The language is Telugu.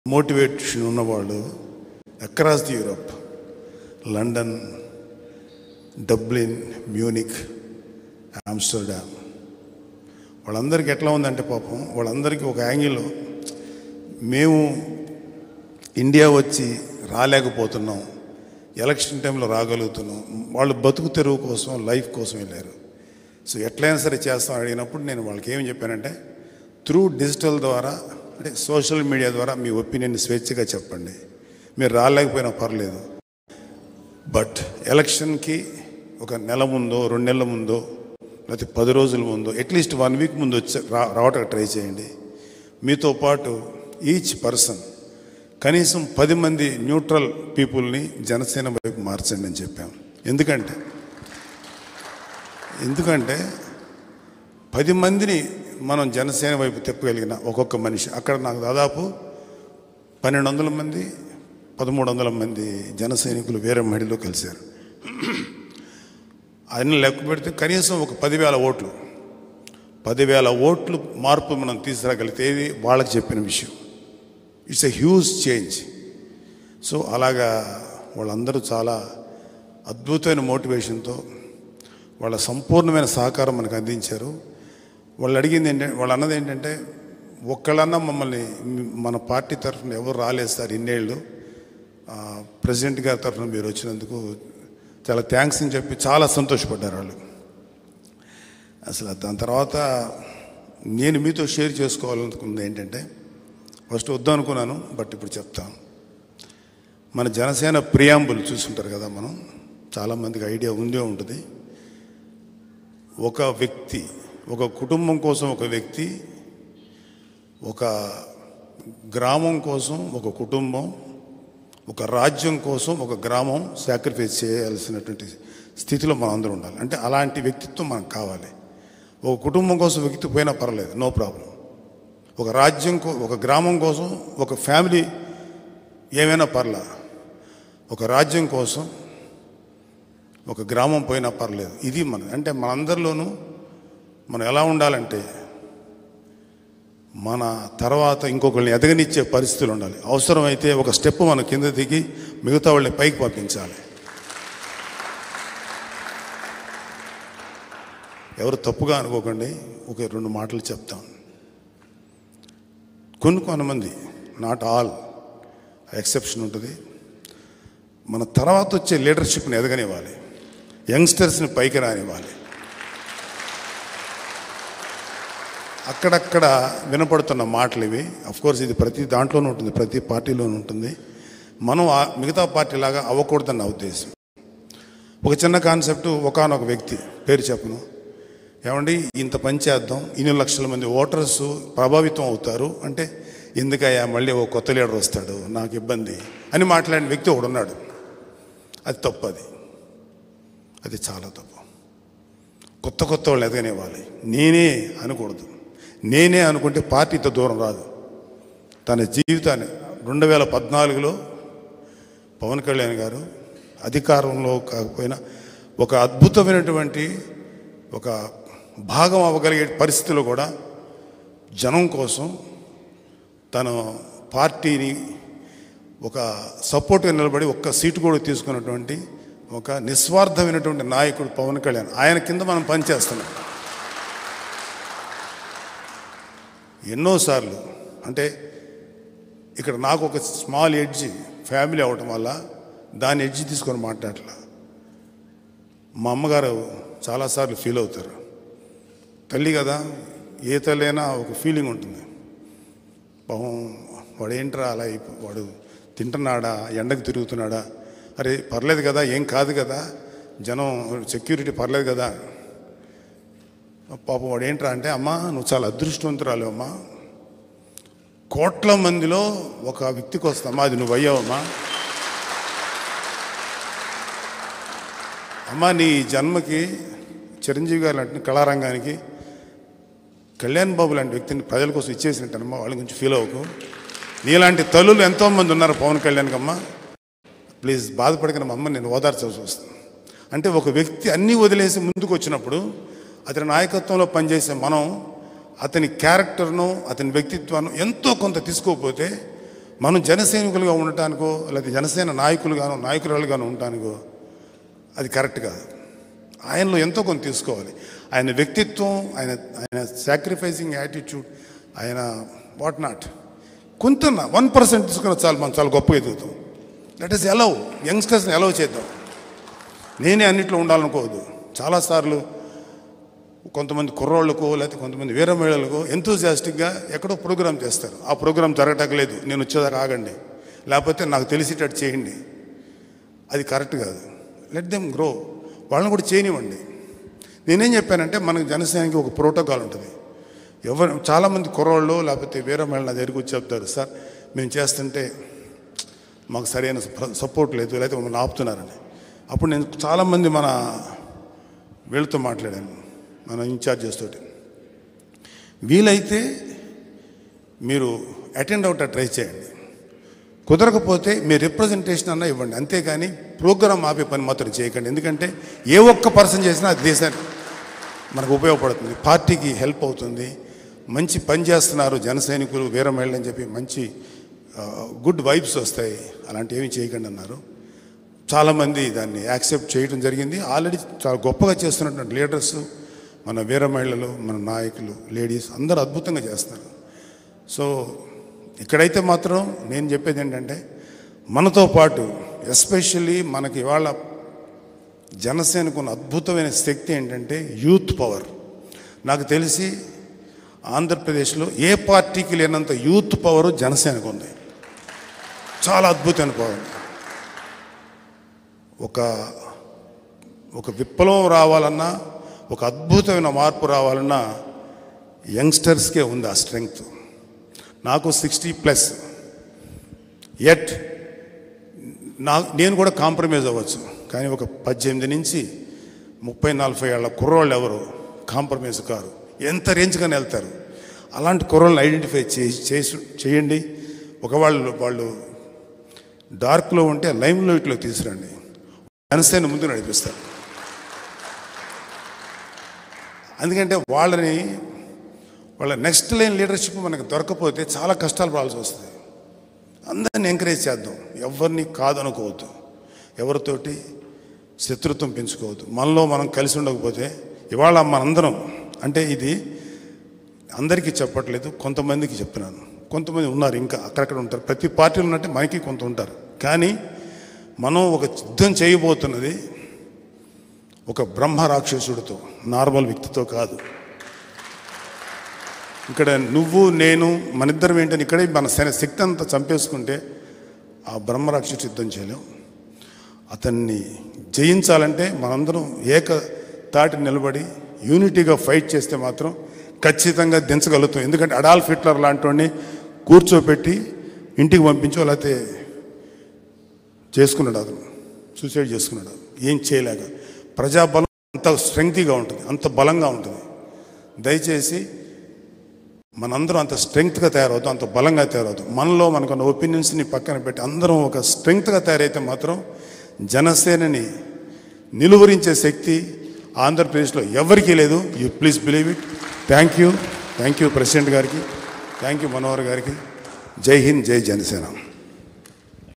మోటివేషన్ ఉన్నవాళ్ళు across the Europe London Dublin Munich Amsterdam వాళ్ళందరికీ ఎట్లా ఉందంటే పాపం వాళ్ళందరికీ ఒక యాంగిల్లో మేము ఇండియా వచ్చి రాలేకపోతున్నాం ఎలక్షన్ టైంలో రాగలుగుతున్నాం వాళ్ళు బతుకు తెరువు కోసం లైఫ్ కోసం వెళ్ళారు సో ఎట్లయినా సరే చేస్తాం అడిగినప్పుడు నేను వాళ్ళకి ఏం చెప్పానంటే త్రూ డిజిటల్ ద్వారా అంటే సోషల్ మీడియా ద్వారా మీ ఒపీనియన్ స్వేచ్ఛగా చెప్పండి మీరు రాలేకపోయినా పర్లేదు బట్ ఎలక్షన్కి ఒక నెల ముందో రెండు నెలల ముందో లేకపోతే పది రోజుల ముందో అట్లీస్ట్ వన్ వీక్ ముందు వచ్చి రా రావటానికి ట్రై చేయండి మీతో పాటు ఈచ్ పర్సన్ కనీసం పది మంది న్యూట్రల్ పీపుల్ని జనసేన వైపు మార్చండి అని చెప్పాం ఎందుకంటే ఎందుకంటే పది మందిని మనం జనసేన వైపు తిప్పగలిగిన ఒక్కొక్క మనిషి అక్కడ నాకు దాదాపు పన్నెండు వందల మంది పదమూడు వందల మంది జన సైనికులు వేరే మహిళలో కలిశారు అన్ని లెక్క పెడితే కనీసం ఒక పదివేల ఓట్లు పదివేల ఓట్లు మార్పు మనం తీసుకురాగలిగితే ఇది వాళ్ళకి చెప్పిన విషయం it's a huge change so అలాగా వాళ్ళందరూ చాలా అద్భుతమైన మోటివేషన్తో వాళ్ళ సంపూర్ణమైన సహకారం మనకు అందించారు వాళ్ళు అడిగింది ఏంటంటే వాళ్ళు అన్నది ఏంటంటే ఒక్కళ్ళన్నా మమ్మల్ని మన పార్టీ తరఫున ఎవరు రాలేదు సార్ ఇన్నేళ్ళు ఆ, ప్రెసిడెంట్ గారి తరఫున మీరు వచ్చినందుకు చాలా థ్యాంక్స్ అని చెప్పి చాలా సంతోషపడ్డారు వాళ్ళు అసలు దాని తర్వాత నేను మీతో షేర్ చేసుకోవాలనుకుంది ఏంటంటే ఫస్ట్ వద్దాం అనుకున్నాను బట్ ఇప్పుడు చెప్తాను మన జనసేన ప్రియాంబుల్ చూసుంటారు కదా మనం చాలామందికి ఐడియా ఉందే ఉంటుంది ఒక వ్యక్తి ఒక కుటుంబం కోసం ఒక వ్యక్తి ఒక గ్రామం కోసం ఒక కుటుంబం ఒక రాజ్యం కోసం ఒక గ్రామం సాక్రిఫైస్ చేయాల్సినటువంటి స్థితిలో మనం అందరూ ఉండాలి అంటే అలాంటి వ్యక్తిత్వం మనకు కావాలి ఒక కుటుంబం కోసం వ్యక్తి పోయినా పర్లేదు నో ప్రాబ్లం ఒక రాజ్యం కో ఒక గ్రామం కోసం ఒక ఫ్యామిలీ ఏమైనా పర్లా ఒక రాజ్యం కోసం ఒక గ్రామం పోయినా పర్లేదు ఇది మన అంటే మనందరిలోనూ మనం ఎలా ఉండాలంటే మన తర్వాత ఇంకొకరిని ఎదగనిచ్చే పరిస్థితులు ఉండాలి అవసరమైతే ఒక స్టెప్ మన కింద దిగి మిగతా వాళ్ళని పైకి పంపించాలి ఎవరు తప్పుగా అనుకోకండి ఒక రెండు మాటలు చెప్తాం కొన్ని కొంతమంది నాట్ ఆల్ ఎక్సెప్షన్ ఉంటుంది మన తర్వాత వచ్చే లీడర్షిప్ని ఎదగనివ్వాలి యంగ్స్టర్స్ని పైకి రానివ్వాలి అక్కడక్కడ వినపడుతున్న మాటలు ఇవి కోర్స్ ఇది ప్రతి దాంట్లోనూ ఉంటుంది ప్రతి పార్టీలోనూ ఉంటుంది మనం ఆ మిగతా పార్టీలాగా అవ్వకూడదని నా ఉద్దేశం ఒక చిన్న కాన్సెప్ట్ ఒకనొక వ్యక్తి పేరు చెప్పను ఏమండి ఇంత పని చేద్దాం ఇన్ని లక్షల మంది ఓటర్స్ ప్రభావితం అవుతారు అంటే ఎందుకయ్యా మళ్ళీ ఓ కొత్త లీడర్ వస్తాడు నాకు ఇబ్బంది అని మాట్లాడిన వ్యక్తి ఒకడు ఉన్నాడు అది తప్పు అది అది చాలా తప్పు కొత్త కొత్త వాళ్ళు ఎదగనివ్వాలి నేనే అనకూడదు నేనే అనుకుంటే పార్టీతో దూరం రాదు తన జీవితాన్ని రెండు వేల పద్నాలుగులో పవన్ కళ్యాణ్ గారు అధికారంలో కాకపోయినా ఒక అద్భుతమైనటువంటి ఒక భాగం అవ్వగలిగే పరిస్థితిలో కూడా జనం కోసం తన పార్టీని ఒక సపోర్ట్గా నిలబడి ఒక్క సీటు కూడా తీసుకున్నటువంటి ఒక నిస్వార్థమైనటువంటి నాయకుడు పవన్ కళ్యాణ్ ఆయన కింద మనం పనిచేస్తున్నాం ఎన్నోసార్లు అంటే ఇక్కడ నాకు ఒక స్మాల్ ఎడ్జి ఫ్యామిలీ అవటం వల్ల దాని ఎడ్జి తీసుకొని మాట్లాడలా మా అమ్మగారు చాలాసార్లు ఫీల్ అవుతారు తల్లి కదా ఏ తల్లి అయినా ఒక ఫీలింగ్ ఉంటుంది పాపం వాడు ఏంట్రా అలా అయిపో వాడు తింటున్నాడా ఎండకు తిరుగుతున్నాడా అరే పర్లేదు కదా ఏం కాదు కదా జనం సెక్యూరిటీ పర్లేదు కదా పాపం వాడు ఏంట్రా అంటే అమ్మా నువ్వు చాలా అదృష్టవంతురాలు అమ్మా కోట్ల మందిలో ఒక వ్యక్తికి వస్తామా అది నువ్వు అయ్యావమ్మా అమ్మా నీ జన్మకి చిరంజీవి గారు లాంటి కళారంగానికి కళ్యాణ్ బాబు లాంటి వ్యక్తిని ప్రజల కోసం ఇచ్చేసినట్టమ్మా వాళ్ళ గురించి ఫీల్ అవ్వకు నీలాంటి తల్లులు ఎంతోమంది ఉన్నారు పవన్ కళ్యాణ్కి అమ్మ ప్లీజ్ బాధపడకన మా అమ్మ నేను ఓదార్చాల్సి వస్తుంది అంటే ఒక వ్యక్తి అన్నీ వదిలేసి ముందుకు వచ్చినప్పుడు అతని నాయకత్వంలో పనిచేసే మనం అతని క్యారెక్టర్ను అతని వ్యక్తిత్వాన్ని ఎంతో కొంత తీసుకోకపోతే మనం జనసైనికులుగా ఉండటానికో లేకపోతే జనసేన నాయకులుగానో నాయకురాలుగానో ఉండటానికో అది కరెక్ట్ కాదు ఆయనలో ఎంతో కొంత తీసుకోవాలి ఆయన వ్యక్తిత్వం ఆయన ఆయన సాక్రిఫైసింగ్ యాటిట్యూడ్ ఆయన వాట్ నాట్ కొంత వన్ పర్సెంట్ తీసుకున్న చాలు మనం చాలా గొప్పగా ఎదుగుతాం దట్ ఈస్ ఎలవ్ యంగ్స్టర్స్ని ఎలవ్ చేద్దాం నేనే అన్నిట్లో ఉండాలనుకోవద్దు చాలాసార్లు కొంతమంది కుర్రోళ్ళకు లేకపోతే కొంతమంది వీర మహిళలకు ఎంతూజియాస్టిక్గా ఎక్కడో ప్రోగ్రామ్ చేస్తారు ఆ ప్రోగ్రామ్ జరగటలేదు నేను వచ్చేదాకా ఆగండి లేకపోతే నాకు తెలిసేటట్టు చేయండి అది కరెక్ట్ కాదు లెట్ దెమ్ గ్రో వాళ్ళని కూడా చేయనివ్వండి నేనేం చెప్పానంటే మనకు జనసేనకి ఒక ప్రోటోకాల్ ఉంటుంది ఎవరు చాలామంది కుర్రోళ్ళు లేకపోతే వీర మహిళ నా దగ్గరికి వచ్చి చెప్తారు సార్ మేము చేస్తుంటే మాకు సరైన సపోర్ట్ లేదు లేకపోతే మమ్మల్ని ఆపుతున్నారని అప్పుడు నేను చాలామంది మన వీళ్ళతో మాట్లాడాను మన ఇన్ఛార్జెస్ తోటి వీలైతే మీరు అటెండ్ అవుట్ ట్రై చేయండి కుదరకపోతే మీ రిప్రజెంటేషన్ అన్న ఇవ్వండి అంతేగాని ప్రోగ్రామ్ ఆపే పని మాత్రం చేయకండి ఎందుకంటే ఏ ఒక్క పర్సన్ చేసినా అది దేశానికి మనకు ఉపయోగపడుతుంది పార్టీకి హెల్ప్ అవుతుంది మంచి పని చేస్తున్నారు జన సైనికులు వీర మహిళలు అని చెప్పి మంచి గుడ్ వైబ్స్ వస్తాయి అలాంటి ఏమీ చేయకండి అన్నారు చాలామంది దాన్ని యాక్సెప్ట్ చేయడం జరిగింది ఆల్రెడీ చాలా గొప్పగా చేస్తున్నటువంటి లీడర్స్ మన వీర మహిళలు మన నాయకులు లేడీస్ అందరూ అద్భుతంగా చేస్తున్నారు సో ఇక్కడైతే మాత్రం నేను చెప్పేది ఏంటంటే మనతో పాటు ఎస్పెషల్లీ మనకి ఇవాళ జనసేనకు ఉన్న అద్భుతమైన శక్తి ఏంటంటే యూత్ పవర్ నాకు తెలిసి ఆంధ్రప్రదేశ్లో ఏ పార్టీకి లేనంత యూత్ పవర్ జనసేనకు ఉంది చాలా అద్భుతమైన పవర్ ఒక ఒక విప్లవం రావాలన్నా ఒక అద్భుతమైన మార్పు రావాలన్నా యంగ్స్టర్స్కే ఉంది ఆ స్ట్రెంగ్త్ నాకు సిక్స్టీ ప్లస్ ఎట్ నా నేను కూడా కాంప్రమైజ్ అవ్వచ్చు కానీ ఒక పద్దెనిమిది నుంచి ముప్పై నలభై ఏళ్ళ కుర్రోళ్ళు ఎవరు కాంప్రమైజ్ కారు ఎంత రేంజ్గానే వెళ్తారు అలాంటి కుర్రోళ్ళని ఐడెంటిఫై చేసి చేసి చేయండి ఒకవాళ్ళు వాళ్ళు డార్క్లో ఉంటే లైమ్ లైట్లో తీసుకురండి జనసేన ముందు నడిపిస్తారు ఎందుకంటే వాళ్ళని వాళ్ళ నెక్స్ట్ లైన్ లీడర్షిప్ మనకు దొరకపోతే చాలా కష్టాలు పడాల్సి వస్తుంది అందరిని ఎంకరేజ్ చేద్దాం ఎవరిని కాదనుకోవద్దు ఎవరితోటి శత్రుత్వం పెంచుకోవద్దు మనలో మనం కలిసి ఉండకపోతే ఇవాళ మనందరం అంటే ఇది అందరికీ చెప్పట్లేదు కొంతమందికి చెప్తున్నాను కొంతమంది ఉన్నారు ఇంకా అక్కడక్కడ ఉంటారు ప్రతి పార్టీలో ఉన్నట్టే మనకి కొంత ఉంటారు కానీ మనం ఒక యుద్ధం చేయబోతున్నది ఒక బ్రహ్మ రాక్షసుడితో నార్మల్ వ్యక్తితో కాదు ఇక్కడ నువ్వు నేను మన ఇద్దరం ఏంటని ఇక్కడే మన శన- శక్తి అంతా చంపేసుకుంటే ఆ బ్రహ్మరాక్షసు యుద్ధం చేయలేం అతన్ని జయించాలంటే మనందరం ఏక తాటి నిలబడి యూనిటీగా ఫైట్ చేస్తే మాత్రం ఖచ్చితంగా దించగలుగుతాం ఎందుకంటే అడాల్ఫ్ హిట్లర్ లాంటి వాడిని కూర్చోపెట్టి ఇంటికి పంపించో లేకపోతే చేసుకున్నాడు అతను సూసైడ్ చేసుకున్నాడు ఏం చేయలేక ప్రజాబలం అంత స్ట్రెంగ్తీగా ఉంటుంది అంత బలంగా ఉంటుంది దయచేసి మనందరం అంత స్ట్రెంగ్త్గా తయారవుతాం అంత బలంగా తయారవుతాం మనలో మనకున్న ఒపీనియన్స్ని పక్కన పెట్టి అందరం ఒక స్ట్రెంగ్త్గా తయారైతే మాత్రం జనసేనని నిలువరించే శక్తి ఆంధ్రప్రదేశ్లో ఎవరికీ లేదు you please believe it thank you thank you president గారికి థ్యాంక్ యూ మనోహర్ గారికి జై హింద్ జై జనసేన